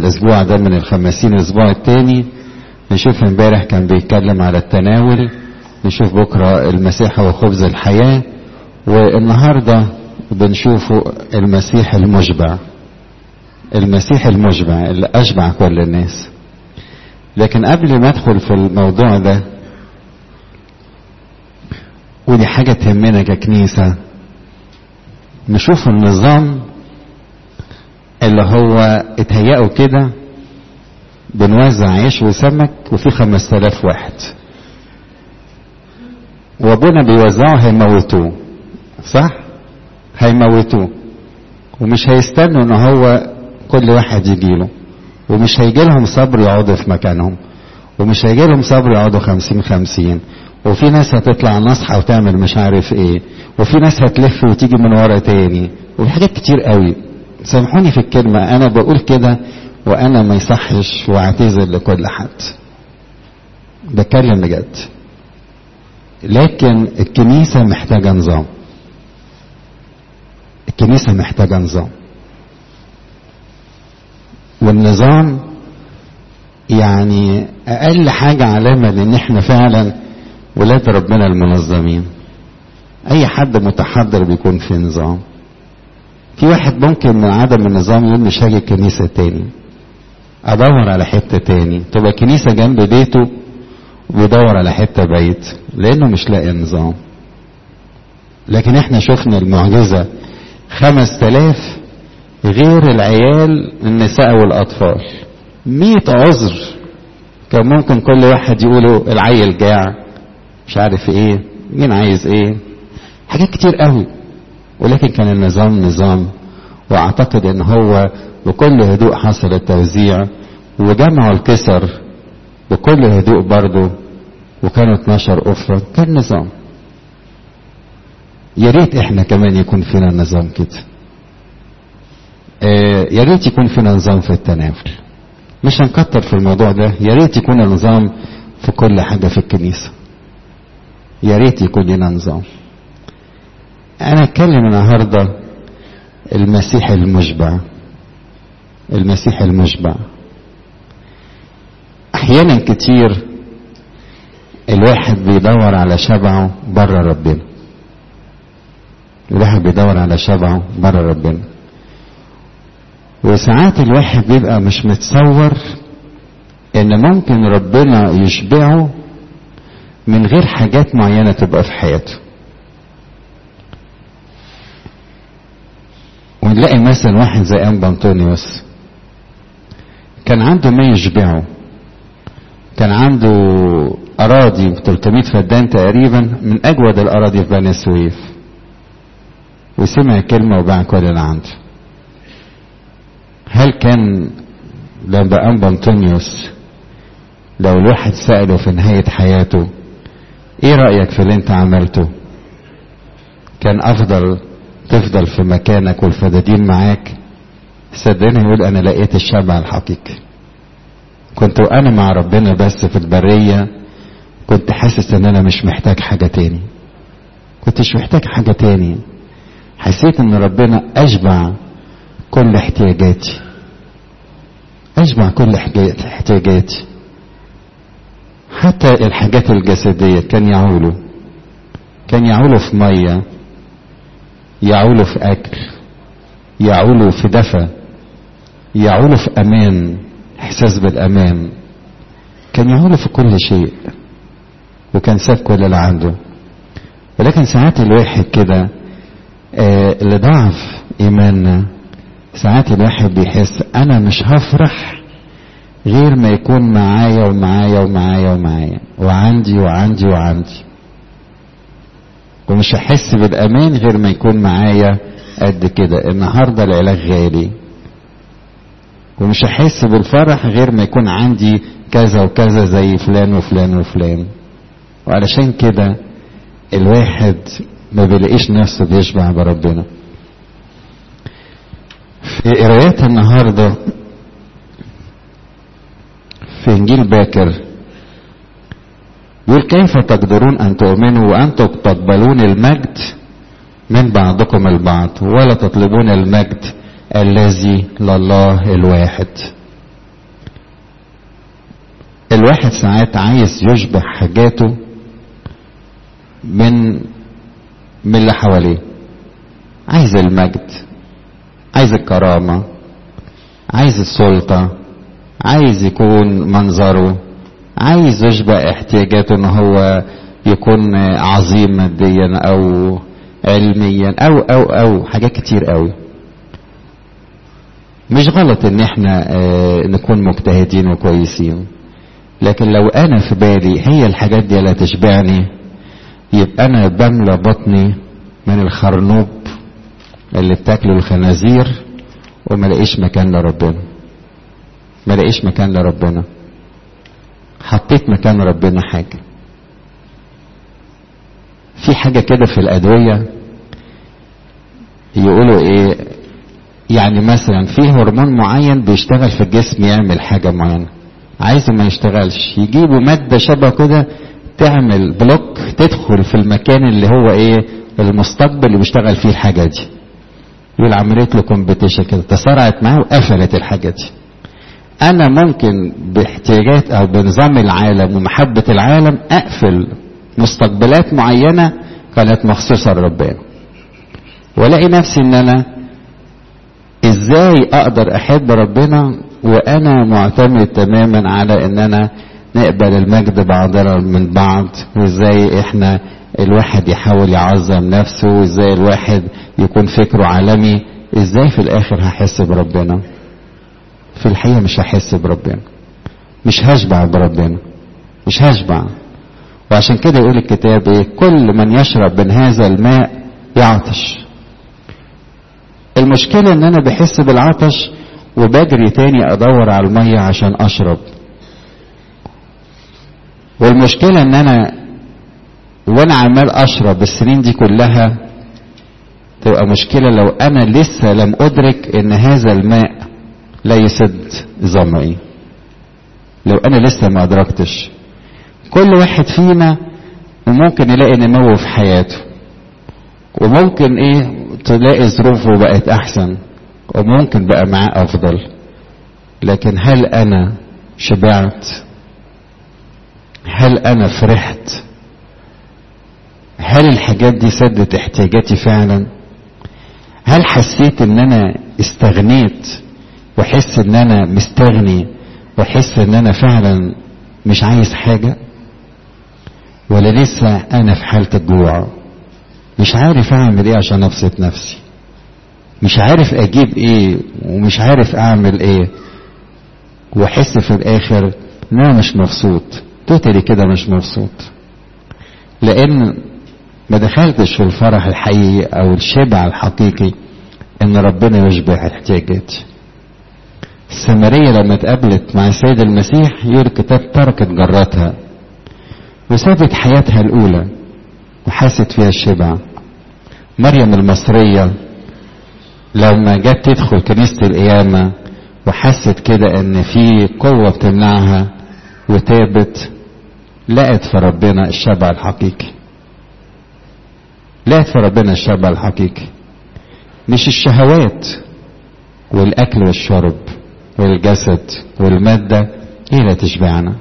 الاسبوع ده من الخمسين الاسبوع التاني نشوف امبارح كان بيتكلم على التناول نشوف بكرة المسيح هو خبز الحياة والنهاردة بنشوفه المسيح المشبع المسيح المشبع اللي أشبع كل الناس لكن قبل ما أدخل في الموضوع ده ودي حاجة تهمنا ككنيسة نشوف النظام اللي هو اتهيأوا كده بنوزع عيش وسمك وفي خمس تلاف واحد وابونا بيوزعه هيموتوه صح هيموتوه ومش هيستنوا ان هو كل واحد يجيله ومش هيجي لهم صبر يقعدوا في مكانهم ومش هيجي لهم صبر يقعدوا خمسين خمسين وفي ناس هتطلع نصحى وتعمل مش عارف ايه وفي ناس هتلف وتيجي من ورا تاني وفي حاجات كتير قوي سامحوني في الكلمة انا بقول كده وانا ما يصحش واعتذر لكل حد بتكلم بجد لكن الكنيسة محتاجة نظام الكنيسة محتاجة نظام والنظام يعني اقل حاجة علامة لان احنا فعلا ولاد ربنا المنظمين اي حد متحضر بيكون في نظام في واحد ممكن من عدم النظام يقول مش هاجي الكنيسة تاني ادور على حتة تاني تبقى كنيسة جنب بيته ويدور على حتة بعيد لانه مش لاقي نظام لكن احنا شفنا المعجزة خمس تلاف غير العيال النساء والاطفال مئة عذر كان ممكن كل واحد يقوله العيل جاع مش عارف ايه مين عايز ايه حاجات كتير قوي ولكن كان النظام نظام واعتقد ان هو بكل هدوء حصل التوزيع وجمعوا الكسر بكل هدوء برضه وكانوا 12 أسرة كان نظام يا ريت احنا كمان يكون فينا نظام كده آه يا ريت يكون فينا نظام في التناول مش هنكتر في الموضوع ده يا ريت يكون نظام في كل حاجة في الكنيسة يا ريت يكون لنا نظام انا اتكلم النهارده المسيح المشبع المسيح المشبع احيانا كتير الواحد بيدور على شبعه بره ربنا الواحد بيدور على شبعه بره ربنا وساعات الواحد بيبقى مش متصور ان ممكن ربنا يشبعه من غير حاجات معينة تبقى في حياته ونلاقي مثلا واحد زي أنبا أنطونيوس كان عنده ما يشبعه كان عنده أراضي 300 فدان تقريبا من أجود الأراضي في بني سويف وسمع كلمة وباع كل اللي عنده هل كان لما أنبا أنطونيوس لو الواحد سأله في نهاية حياته ايه رأيك في اللي انت عملته كان افضل تفضل في مكانك والفدادين معاك صدقني يقول انا لقيت الشبع الحقيقي كنت وانا مع ربنا بس في البرية كنت حاسس ان انا مش محتاج حاجة تاني كنتش محتاج حاجة تاني حسيت ان ربنا اشبع كل احتياجاتي اشبع كل احتياجاتي حتى الحاجات الجسدية كان يعولوا كان يعولوا في مية يعولوا في أكل يعولوا في دفى يعولوا في أمان إحساس بالأمان كان يعولوا في كل شيء وكان ساب كل اللي عنده ولكن ساعات الواحد كده آه اللي ضعف إيماننا ساعات الواحد بيحس أنا مش هفرح غير ما يكون معايا ومعايا ومعايا ومعايا وعندي وعندي وعندي ومش هحس بالامان غير ما يكون معايا قد كده النهارده العلاج غالي ومش هحس بالفرح غير ما يكون عندي كذا وكذا زي فلان وفلان وفلان وعلشان كده الواحد ما بيلاقيش نفسه بيشبع بربنا في قرايات النهارده في انجيل باكر يقول كيف تقدرون ان تؤمنوا وانتم تقبلون المجد من بعضكم البعض ولا تطلبون المجد الذي لله الواحد الواحد ساعات عايز يشبع حاجاته من من اللي حواليه عايز المجد عايز الكرامة عايز السلطة عايز يكون منظره عايز يشبع احتياجاته ان هو يكون عظيم ماديا او علميا او او او حاجات كتير قوي مش غلط ان احنا اه نكون مجتهدين وكويسين لكن لو انا في بالي هي الحاجات دي اللي تشبعني يبقى انا بملى بطني من الخرنوب اللي بتاكله الخنازير وما لاقيش مكان لربنا ما لاقيش مكان لربنا حطيت مكان ربنا حاجه في حاجه كده في الادويه يقولوا ايه يعني مثلا في هرمون معين بيشتغل في الجسم يعمل حاجه معينه عايزه ما يشتغلش يجيبوا ماده شبه كده تعمل بلوك تدخل في المكان اللي هو ايه المستقبل اللي بيشتغل فيه الحاجه دي يقول عملت له كومبيتيشن كده تسارعت معاه وقفلت الحاجه دي انا ممكن باحتياجات او بنظام العالم ومحبه العالم اقفل مستقبلات معينه كانت مخصوصه لربنا والاقي نفسي ان انا ازاي اقدر احب ربنا وانا معتمد تماما على ان انا نقبل المجد بعضنا من بعض وازاي احنا الواحد يحاول يعظم نفسه وازاي الواحد يكون فكره عالمي ازاي في الاخر هحس بربنا في الحقيقة مش هحس بربنا مش هشبع بربنا مش هشبع وعشان كده يقول الكتاب ايه كل من يشرب من هذا الماء يعطش المشكلة ان انا بحس بالعطش وبجري تاني ادور على المية عشان اشرب والمشكلة ان انا وانا عمال اشرب السنين دي كلها تبقى مشكلة لو انا لسه لم ادرك ان هذا الماء لا يسد ظمئي لو انا لسه ما ادركتش كل واحد فينا وممكن يلاقي نمو في حياته وممكن ايه تلاقي ظروفه بقت احسن وممكن بقى معاه افضل لكن هل انا شبعت هل انا فرحت هل الحاجات دي سدت احتياجاتي فعلا هل حسيت ان انا استغنيت واحس ان انا مستغني واحس ان انا فعلا مش عايز حاجة ولا لسه انا في حالة الجوع مش عارف اعمل ايه عشان ابسط نفسي مش عارف اجيب ايه ومش عارف اعمل ايه واحس في الاخر ان انا مش مبسوط توتالي كده مش مبسوط لان ما دخلتش في الفرح الحقيقي او الشبع الحقيقي ان ربنا يشبع احتياجاتي السامرية لما اتقابلت مع السيد المسيح يقول الكتاب تركت جراتها وسابت حياتها الأولى وحست فيها الشبع مريم المصرية لما جت تدخل كنيسة القيامة وحست كده ان في قوة بتمنعها وتابت لقت في ربنا الشبع الحقيقي لقت في ربنا الشبع الحقيقي مش الشهوات والاكل والشرب والجسد والمادة هي اللي تشبعنا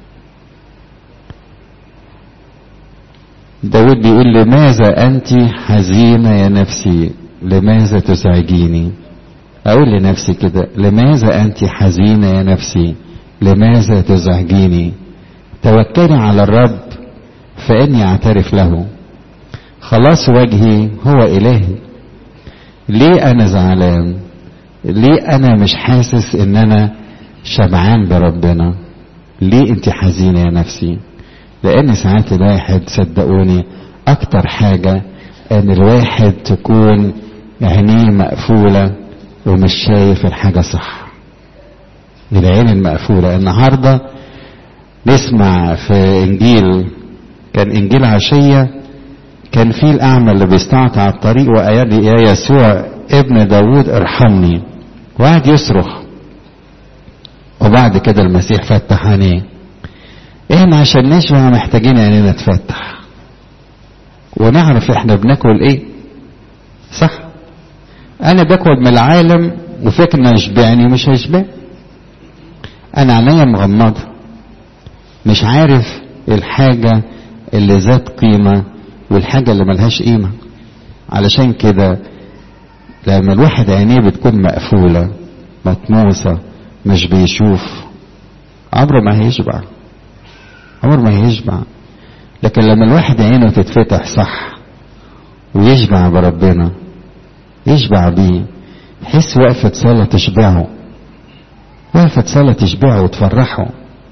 داود بيقول لماذا أنت حزينة يا نفسي لماذا تزعجيني أقول لنفسي كده لماذا أنت حزينة يا نفسي لماذا تزعجيني توكلي على الرب فإني أعترف له خلاص وجهي هو إلهي ليه أنا زعلان ليه أنا مش حاسس إن أنا شبعان بربنا ليه أنت حزينة يا نفسي لأن ساعات الواحد صدقوني أكتر حاجة إن الواحد تكون عينيه مقفولة ومش شايف الحاجة صح العين المقفولة النهاردة نسمع في إنجيل كان إنجيل عشية كان في الأعمى اللي بيستعطى على الطريق وقال لي يا يسوع ابن داوود ارحمني وقعد يصرخ وبعد كده المسيح فتح عينيه احنا عشان نشبع محتاجين عينينا تفتح ونعرف احنا بناكل ايه صح انا باكل من العالم وفاكر انه يشبعني ومش هيشبع انا عينيا مغمضه مش عارف الحاجة اللي ذات قيمة والحاجة اللي ملهاش قيمة علشان كده لما الواحد عينيه بتكون مقفولة مطموسة مش بيشوف عمره ما هيشبع عمره ما هيشبع لكن لما الواحد عينه تتفتح صح ويشبع بربنا يشبع بيه يحس وقفة صلاة تشبعه وقفة صلاة تشبعه وتفرحه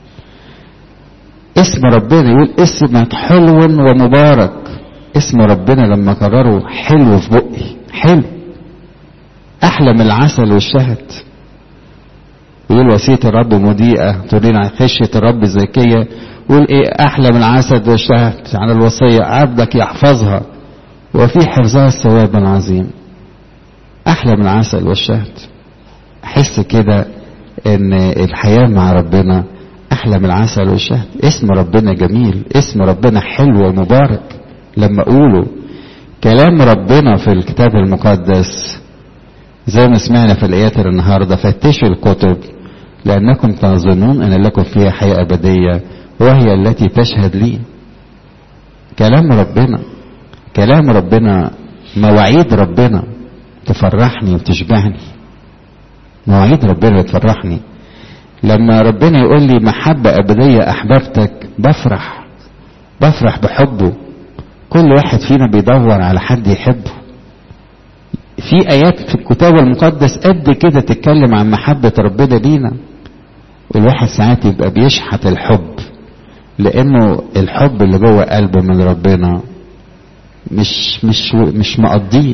اسم ربنا يقول اسمك حلو ومبارك اسم ربنا لما قرره حلو في بقي حلو احلى من العسل والشهد يقول وصية الرب مضيئة تقولين عن خشية الرب زكية يقول ايه احلى من العسل والشهد على الوصية عبدك يحفظها وفي حفظها الثواب العظيم احلى من العسل والشهد احس كده ان الحياة مع ربنا احلى من العسل والشهد اسم ربنا جميل اسم ربنا حلو ومبارك لما اقوله كلام ربنا في الكتاب المقدس زي ما سمعنا في الايات النهارده فتشوا الكتب لانكم تظنون ان لكم فيها حياه ابديه وهي التي تشهد لي كلام ربنا كلام ربنا مواعيد ربنا تفرحني وتشبعني مواعيد ربنا تفرحني لما ربنا يقول لي محبة أبدية أحببتك بفرح بفرح بحبه كل واحد فينا بيدور على حد يحبه في آيات في الكتاب المقدس قد كده تتكلم عن محبة ربنا لينا والواحد ساعات يبقى بيشحت الحب لأنه الحب اللي جوه قلبه من ربنا مش مش مش مقضيه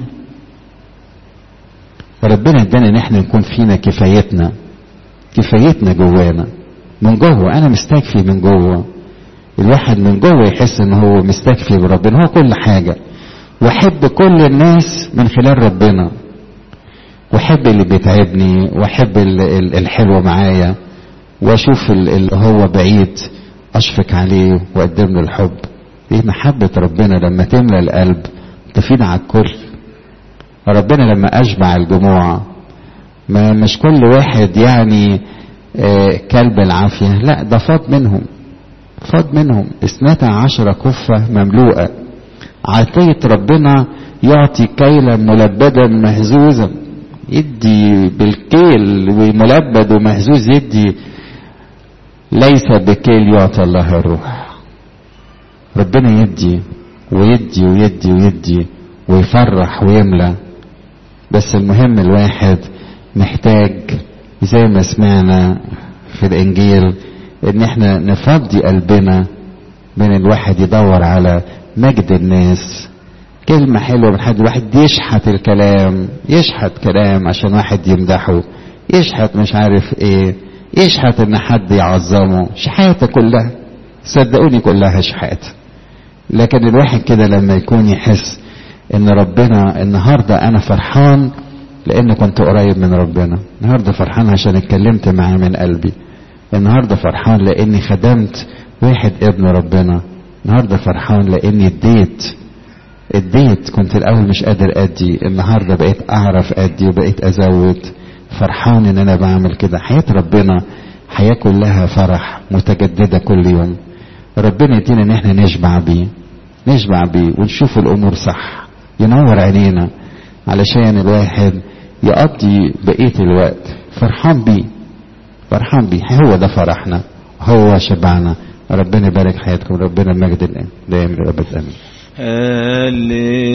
فربنا ادانا ان احنا نكون فينا كفايتنا كفايتنا جوانا من جوه انا مستكفي من جوه الواحد من جوه يحس ان هو مستكفي بربنا هو كل حاجه واحب كل الناس من خلال ربنا واحب اللي بيتعبني واحب الحلو معايا واشوف اللي هو بعيد اشفق عليه واقدم له الحب دي محبة ربنا لما تملى القلب تفيد على الكل ربنا لما اشبع الجموع ما مش كل واحد يعني آه كلب العافية لا ده فاض منهم فاض منهم اثنتا عشرة كفة مملوءة عطية ربنا يعطي كيلا ملبدا مهزوزا يدي بالكيل وملبد ومهزوز يدي ليس بكيل يعطي الله الروح ربنا يدي ويدي ويدي ويدي ويفرح ويملى بس المهم الواحد محتاج زي ما سمعنا في الانجيل ان احنا نفضي قلبنا من الواحد يدور على مجد الناس كلمة حلوة من حد واحد يشحت الكلام يشحت كلام عشان واحد يمدحه يشحت مش عارف ايه يشحت ان حد يعظمه شحاتة كلها صدقوني كلها شحات لكن الواحد كده لما يكون يحس ان ربنا النهاردة انا فرحان لان كنت قريب من ربنا النهاردة فرحان عشان اتكلمت معاه من قلبي النهاردة فرحان لاني خدمت واحد ابن ربنا النهاردة فرحان لاني اديت اديت كنت الاول مش قادر ادي النهاردة بقيت اعرف ادي وبقيت ازود فرحان ان انا بعمل كده حياة ربنا حياة كلها فرح متجددة كل يوم ربنا يدينا ان احنا نشبع بيه نشبع بيه ونشوف الامور صح ينور عينينا علشان الواحد يقضي بقية الوقت فرحان بيه فرحان بيه هو ده فرحنا هو شبعنا ربنا يبارك حياتكم ربنا المجد الان دائما للابد امين هللويا